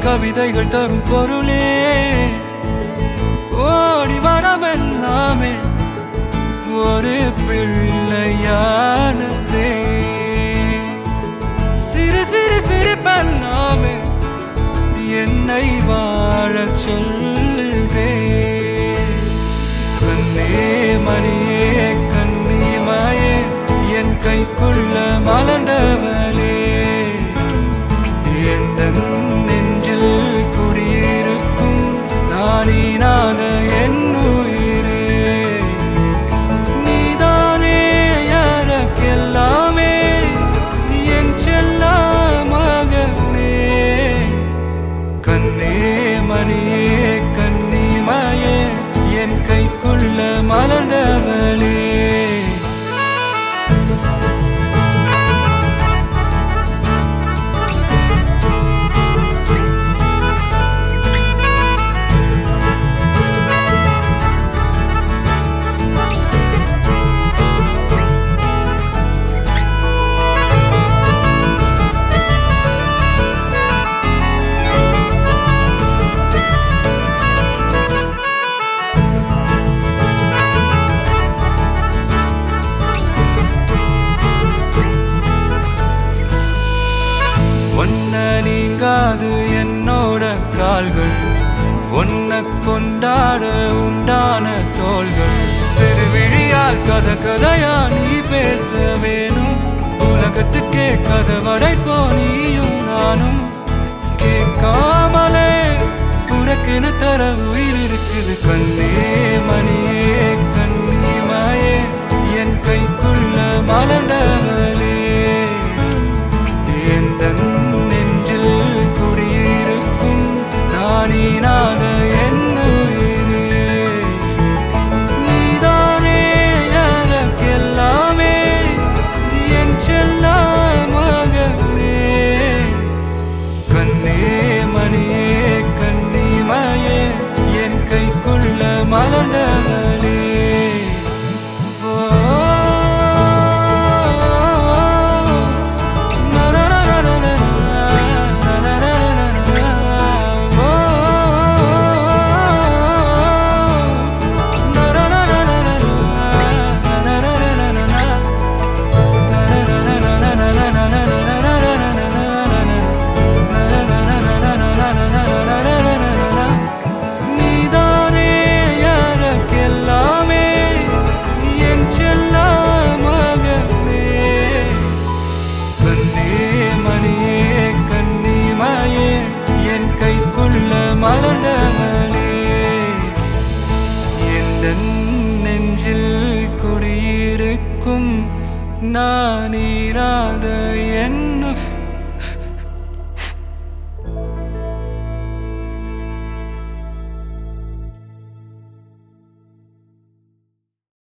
கவிதைகள் தரும் பொருளே கோடி வரமெல்லாமே ஒரு பிள்ளையானதே சிறு சிறு சிரிப்பெல்லாமே என்னை வாழச் சொல்லுதே கண்ணே மணியே கண்ணிமாயே என் கைக்குள்ள மலர்ந்தவளே எந்த நெஞ்சில் குடியிருக்கும் நானீனாத என் உயிரே நீதானே எனக்கெல்லாமே என் செல்ல மகனே கண்ணே மணியே கண்ணிமாயே என் கைக்குள்ள மலர்ந்தவளே ஒன்ன நீங்காது என்னோட கால்கள் ஒன்ன கொண்டாட உண்டான தோள்கள் சிறு விழியால் கத கதையா நீ பேச வேணும் உலகத்துக்கே கதவடைப்போ நீயும் நானும் கேட்காமலே உனக்கென தர உயிர் இருக்குது கண்ணே மணியே கண்ணிமாயே என் கைக்குள்ள மலர்ந்தவளே எந்த நெஞ்சில் குடியிருக்கும் நானீனாத என் உயிரே நீதானே எனக்கெல்லாமே என் செல்ல மகனே கண்ணே மணியே கண்ணிமாயே என் கைக்குள்ள மலர்ந்தவளே ஓ நீதானே எனக்கெல்லாமே என் செல்ல மகனே கண்ணே மணியே கண்ணிமாயே என் கைக்குள்ள மலர்ந்தவளே எந்த நெஞ்சில் குடியிருக்கும் நான் ஈராத என்ன